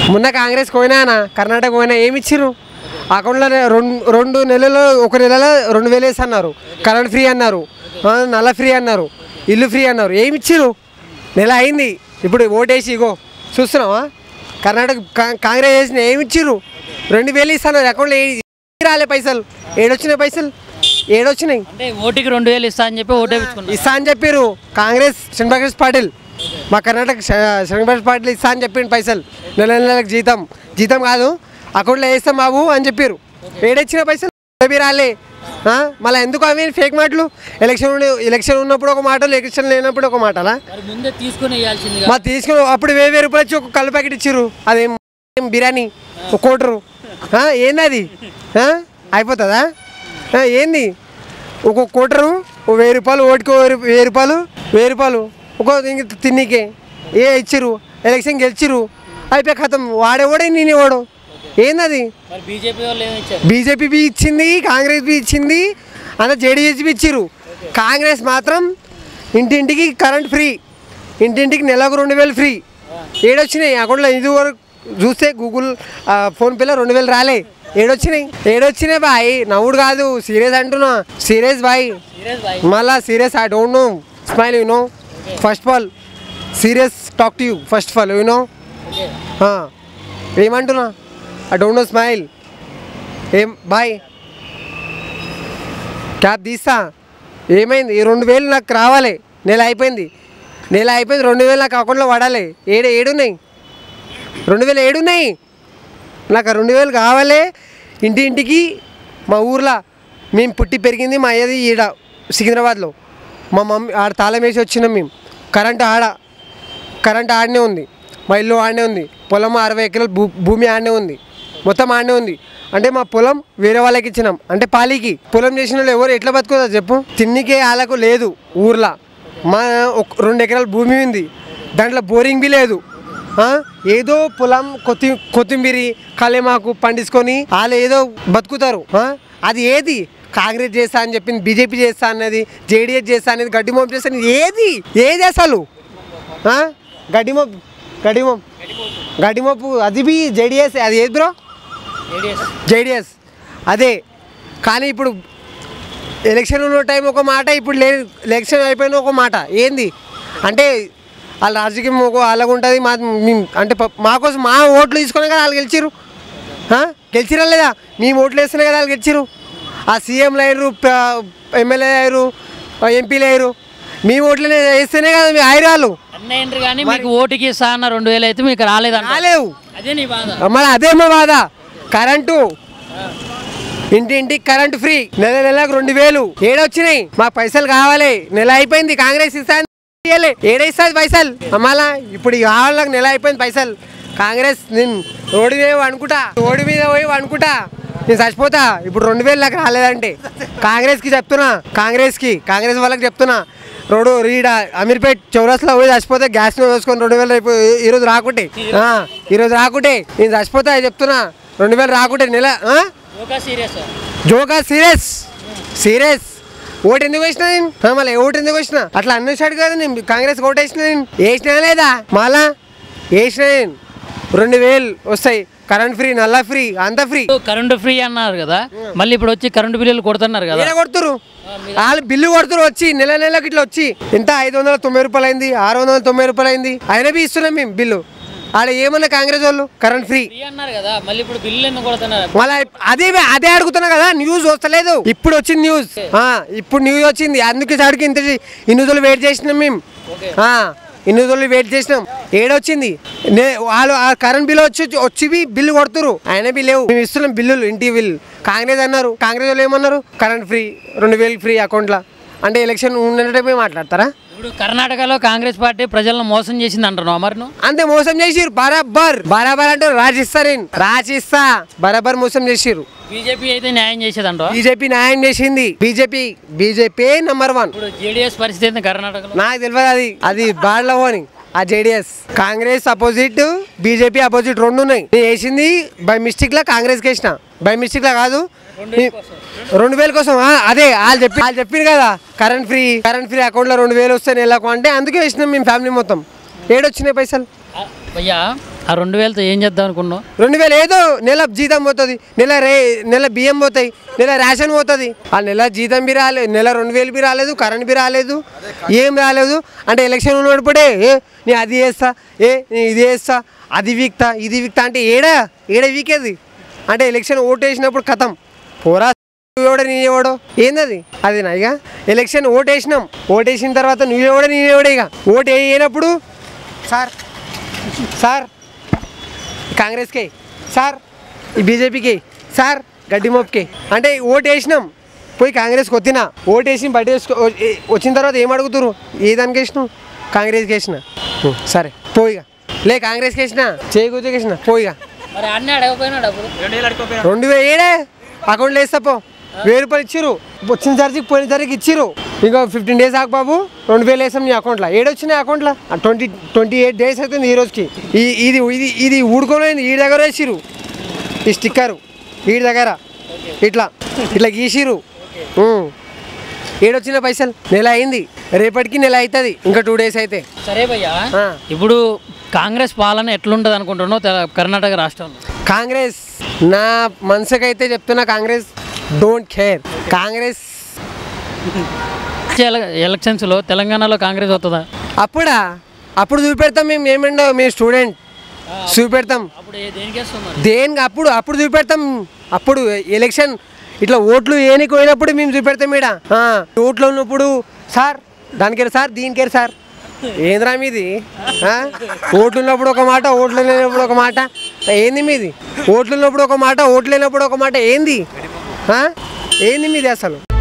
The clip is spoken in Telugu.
మొన్న కాంగ్రెస్ పోయినా కర్ణాటక పోయినా ఏమి ఇచ్చిర్రు అకౌంట్లో రెండు రెండు నెలలు ఒక నెలలో రెండు వేలు వేసి అన్నారు కరెంట్ ఫ్రీ అన్నారు ఆ, నల్ల ఫ్రీ అన్నారు ఇల్లు ఫ్రీ అన్నారు ఏమి ఇచ్చిర్రు నెల అయింది ఇప్పుడు ఓటేసి ఇగో చూస్తున్నావా కర్ణాటక కా- కాంగ్రెస్ చేసిన ఏమి ఇచ్చిర్రు రెండు వేలు ఇస్తున్నారు అకౌంట్లో ఏ- రాలే పైసలు ఏడొచ్చినాయి పైసలు ఏడొచ్చినాయి అంటే ఓటుకి రెండు వేలు ఇస్తా అని చెప్పి ఓటు వేయించుకున్నారు ఇస్తా అని చెప్పారు కాంగ్రెస్ చంద్రబాబు పాటిల్ మా కర్ణాటక చంద్రబాబు పాటిల్ ఇస్తా అని చెప్పిండు పైసలు నెల నెలలకు జీతం జీతం కాదు అకౌంట్లో వేస్తాం బాబు అని చెప్పారు ఏడొచ్చిన పైసలు ఏమీ రాలే ఆ? మళ్ళీ ఎందుకు అవి ఫేక్ మాటలు ఎలక్షన్ ఉండి- ఎలక్షన్ ఉన్నప్పుడు ఒక మాట ఎలక్షన్ లేనప్పుడు ఒక మాటలా మరి ముందే తీసుకుని వేయాల్సింది మా తీసుకుని అప్పుడు వెయ్యి వెయ్యి రూపాయలు వచ్చి ఒక కళ్ళు ప్యాకెట్ ఇచ్చిర్రు అదేం ఏం బిర్యానీ ఒక కోటరు ఆ, ఏంది అది ఆ? అయిపోతుందా ఆ, ఏంది ఒక కోటరు ఓ వెయ్యి రూపాయలు ఓటుకు ఓ వెయ్యి- వెయ్యి రూపాయలు వెయ్యి రూపాయలు ఒక ఇంక తిన్నీకే ఏ ఇచ్చిర్రు ఎలక్షన్ గెలిచిర్రు అయిపోయి ఖతం వాడేవాడే నేనేవాడు ఏందది మరి బీజేపీ వాళ్ళు ఏమి ఇచ్చారు బీజేపీ బి ఇచ్చింది కాంగ్రెస్ బి ఇచ్చింది అంత జేడీఎస్ బి ఇచ్చిర్రు కాంగ్రెస్ మాత్రం ఇంటింటికి కరెంట్ ఫ్రీ ఇంటింటికి నెలకు రెండు వేలు ఫ్రీ ఏడొచ్చినాయి అకౌంట్లో ఇది వరకు చూస్తే గూగుల్ ఆ, ఫోన్పేలో రెండు వేలు రాలే ఏడొచ్చినాయి ఏడొచ్చినాయి బాయ్ నవ్వుడు కాదు సీరియస్ అంటున్నా సీరియస్ బాయ్ సీరియస్ బాయ్ మళ్ళా serious I don't know smile you know first of all serious talk to you first of all you know ఏమంటున్నా ఐ డోంట్ నో స్మైల్ ఏం బాయ్ క్యాబ్ తీస్తా ఏమైంది ఈ రెండు వేలు నాకు రావాలి నెల అయిపోయింది నెల అయిపోయింది రెండు వేలు నాకు అకౌంట్లో పడాలి ఏడు ఏడున్నాయి రెండు వేలు ఏడున్నాయి నాకు ఆ రెండు వేలు కావాలి ఇంటి ఇంటికి మా ఊర్లో మేము పుట్టి పెరిగింది మా అయ్యది ఈడ సికింద్రాబాద్లో మా మమ్మీ ఆడ తాళం వేసి వచ్చినాం మేము కరెంట్ ఆడ కరెంట్ ఆడనే ఉంది మా ఇల్లు ఆడనే ఉంది పొలం అరవై ఎకరాల భూ భూమి ఆడనే ఉంది మొత్తం ఆడనే ఉంది అంటే మా పొలం వేరే వాళ్ళకి ఇచ్చినాం అంటే పాలికి పొలం చేసిన వాళ్ళు ఎవరు ఎట్లా బతుకుదా చెప్పు తిన్నికే వాళ్ళకు లేదు ఊర్లో మా ఒక రెండు ఎకరాల భూమి ఉంది దాంట్లో బోరింగ్ బి లేదు ఆ? ఏదో పొలం కొత్తి కొత్తిమీరి కలేమాకు పండించుకొని వాళ్ళు ఏదో బతుకుతారు ఆ? అది ఏది కాంగ్రెస్ చేస్తా అని చెప్పింది బీజేపీ చేస్తా అన్నది జేడీఎస్ చేస్తా అనేది గడ్డి మోపు చేస్తా అనేది ఏది ఏది అసలు ఆ? గడ్డి మోపు గడ్డి మోపు గడ్డి మోపు అది బి జేడీఎస్ అది ఏది బ్రో ఏడిఎస్ జేడిఎస్ అదే కానీ ఇప్పుడు ఎలక్షన్ ఉన్న టైం ఒక మాట ఇప్పుడు లేదు ఎలక్షన్ అయిపోయిన ఒక మాట ఏంది అంటే వాళ్ళ రాజకీయం ఒక అలాగ ఉంటుంది మా మేము- అంటే ప- మా కోసం మా ఓట్లు తీసుకునే కదా వాళ్ళు గెలిచిరు ఆ? గెలిచిరా లేదా మేము ఓట్లు వేస్తేనే కదా వాళ్ళు గెలిచిరు ఆ సీఎంలు అయ్యారు ఎమ్మెల్యే అయ్యారు ఎంపీలు అయ్యారు మీ ఓట్లు వేస్తేనే కదా మీ ఆయన వాళ్ళు అన్నయ్యండ్రు కానీ మీకు ఓటుకి ఇస్తా అన్న రెండు వేలు అయితే మీకు రాలేదంట రాలేవు అదే నీ బాధ మళ్ళీ అదే మా బాధ కరెంటు ఇంటింటికి కరెంటు ఫ్రీ నెల నెలకు రెండు వేలు ఏడొచ్చినాయి మా పైసలు కావాలి నెల అయిపోయింది కాంగ్రెస్ ఇస్తా ఏడేస్తుంది పైసలు మళ్ళా ఇప్పుడు ఈ కావాలకు నెల అయిపోయింది పైసలు కాంగ్రెస్ నేను రోడ్డు మీద అనుకుంటా రోడ్డు మీద పోయి అనుకుంటా నేను చచ్చిపోతా ఇప్పుడు రెండు వేలు నాకు రాలేదంటే కాంగ్రెస్కి చెప్తున్నా కాంగ్రెస్కి కాంగ్రెస్ వాళ్ళకి చెప్తున్నా రోడ్డు రీడ అమీర్పేట్ చౌరస్లో పోయి చచ్చిపోతే గ్యాస్ వేసుకొని రెండు వేలు రేపు ఈరోజు రాకుంటే ఆ, ఈరోజు రాకుంటే నేను చచ్చిపోతా చెప్తున్నా రెండు వేలు రాకుంటే నెల ఆ? ఓకా సీరియస్ జోకా సీరియస్ సీరియస్ ఓటు ఎందుకు వేసిన నేను ఆ, మళ్ళీ ఓటు ఎందుకు వేసిన అట్లా అన్నేసాడు కదా నేను కాంగ్రెస్ ఓటు వేసిన నేను వేసినా లేదా మళ్ళా వేసిన నేను రెండు వేలు వస్తాయి కరెంట్ ఫ్రీ నల్ల ఫ్రీ అంత ఫ్రీ కరెంటు ఫ్రీ అన్నారు కదా మళ్ళీ ఇప్పుడు వచ్చి కరెంటు బిల్లులు కొడుతున్నారు కదా ఏడ కొడుతురు వాళ్ళు బిల్లు కొడుతురు వచ్చి నెల నెలకి ఇట్లా వచ్చి ఎంత ఐదు వందల తొంభై రూపాయలు అయింది ఆరు వందల తొంభై రూపాయలు అయింది అయినా బి ఇస్తున్నాం మేము బిల్లు ఆడ ఏమన్నా కాంగ్రెస్ వాళ్ళు కరెంట్ ఫ్రీ ఫ్రీ అన్నారు కదా మళ్ళీ ఇప్పుడు బిల్లులు ఎందుకు కొడుతున్నారు మళ్ళీ అదే అదే అడుగుతున్నా కదా న్యూస్ వస్తలేదు ఇప్పుడు వచ్చింది న్యూస్ ఆ, ఇప్పుడు న్యూస్ వచ్చింది అందుకే సాడికి ఇంత ఇన్ని రోజులు వెయిట్ చేసినాం మేము ఆ, ఇన్ని రోజులు వెయిట్ చేసినాం ఏడొచ్చింది నే వాళ్ళు ఆ కరెంట్ బిల్ వచ్చి వచ్చి బిల్లు కొడుతురు ఆయన బిల్ లేవు మేము ఇస్తున్నాం బిల్లులు ఇంటి బిల్లు కాంగ్రెస్ అన్నారు కాంగ్రెస్ వాళ్ళు ఏమన్నారు కరెంట్ ఫ్రీ రెండు వేలు ఫ్రీ అకౌంట్లో అంటే ఎలక్షన్ ఉన్నట్టే మాట్లాడతారా ఇప్పుడు కర్ణాటకలో కాంగ్రెస్ పార్టీ ప్రజలను మోసం చేసింది అంటున్నావు మరి నువ్వు అంతే మోసం చేసిరు బరాబర్ బరాబర్ అంటే రాజిస్తా నేను రాజిస్తా బరాబర్ మోసం చేసిరు బీజేపీ అయితే న్యాయం చేసేదంటావా బీజేపీ న్యాయం చేసింది బీజేపీ బీజేపీ నంబర్ వన్ ఇప్పుడు జేడీఎస్ పరిస్థితి ఏంది కర్ణాటకలో నాకు తెలియదు అది అది బాడలో అని ఆ JDS Congress opposite BJP opposite రెండు ఉన్నాయి నేను వేసింది బై మిస్టేక్ లా కాంగ్రెస్ కి వేసిన బై మిస్టేక్ లా కాదు రెండు వేల కోసం ఆ, అదే వాళ్ళు చెప్పి వాళ్ళు చెప్పింది కదా కరెంట్ ఫ్రీ కరెంట్ ఫ్రీ అకౌంట్లో రెండు వేలు వస్తే నెలకు అంటే అందుకే వేసినాం మేము ఫ్యామిలీ మొత్తం ఏడొచ్చినాయి పైసలు ఆ, భయ్యా ఆ రెండు వేలతో ఏం చేద్దాం అనుకున్నావు రెండు వేలు ఏదో నెల జీతం పోతుంది నెల రే నెల బియ్యం పోతాయి నెల రేషన్ పోతుంది ఆ నెల జీతం బి రాలేదు నెల రెండు వేలు బి రాలేదు కరెంట్ బి రాలేదు ఏం రాలేదు అంటే ఎలక్షన్ ఉన్నప్పుడే ఏ నీ అది చేస్తా ఏ నీ ఇది చేస్తా అది వీక్తా ఇది వీక్తా అంటే ఏడా ఏడ వీకేది అంటే ఎలక్షన్ ఓటు వేసినప్పుడు కథం పోరా నువ్వెవడో నేనెవడో ఏందది అది నా ఇక ఎలక్షన్ ఓటు వేసినాం ఓటు వేసిన తర్వాత నువ్వెవడో నేనెవడే ఇక ఓటు వేయనప్పుడు సార్ సార్ కాంగ్రెస్కి సార్ ఈ బీజేపీకి సార్ గడ్డి మోపుకి అంటే ఓటు వేసినాం పోయి కాంగ్రెస్కి వచ్చిన ఓటు వేసి బయట వేసుకో ఏ- వచ్చిన తర్వాత ఏం అడుగుతారు ఏ దానికి వేసినావు కాంగ్రెస్కి వేసిన ఉం, సరే పోయిగా లే కాంగ్రెస్కి వేసిన చేయి కూర్చోకి వేసిన పోయిగా మరి అన్నీ అడగపోయినా డబ్బులు రెండు వేలు ఏడే అకౌంట్లో వేస్తా పో వెయ్యి రూపాయలు ఇచ్చిర్రు వచ్చిన సరికి పోయిన సరికి ఇచ్చిర్రు ఇంకా ఫిఫ్టీన్ డేస్ ఆకు బాబు రెండు వేలు వేసాం నీ అకౌంట్లో ఏడొచ్చినాయి అకౌంట్లో ట్వంటీ ట్వంటీ ఎయిట్ డేస్ అవుతుంది ఈ రోజుకి ఈ ఇది ఇది ఇది ఊడుకోలేదు ఈ దగ్గర వేసిర్రు ఈ స్టిక్కరు వీడి దగ్గర ఇట్లా ఇట్లా గీసిర్రు ఉం. ఏడొచ్చిన పైసలు నెల అయింది రేపటికి నెల అవుతుంది ఇంకా టూ డేస్ అయితే సరే భయ్యా ఆ. ఇప్పుడు కాంగ్రెస్ పాలన ఎట్లుంటుంది అనుకుంటున్నావు తెల- కర్ణాటక రాష్ట్రంలో కాంగ్రెస్ నా మనసుకైతే చెప్తున్నా కాంగ్రెస్ డోంట్ కేర్ కాంగ్రెస్ వచ్చే ఎల- ఎలక్షన్స్లో తెలంగాణలో కాంగ్రెస్ వస్తుందా అప్పుడా అప్పుడు చూపెడతాం మేము ఏమండో మేము స్టూడెంట్ చూపెడతాం అప్పుడు ఏ- దేనికి వేస్తున్నారు దేనికి అప్పుడు అప్పుడు చూపెడతాం అప్పుడు ఎలక్షన్ ఇట్లా ఓట్లు ఏనికి పోయినప్పుడు మేము చూపెడతాం ఈడ ఆ, ఓట్లు ఉన్నప్పుడు సార్ దానికేరు సార్ దీనికేరు సార్ ఏంద్రా మీది ఆ? ఓట్లు ఉన్నప్పుడు ఒక మాట ఓట్లు లేనప్పుడు ఒక మాట ఏంది మీది ఓట్లు ఉన్నప్పుడు ఒక మాట ఓట్లు లేనప్పుడు ఒక మాట ఏంది ఆ? ఏంది మీది అసలు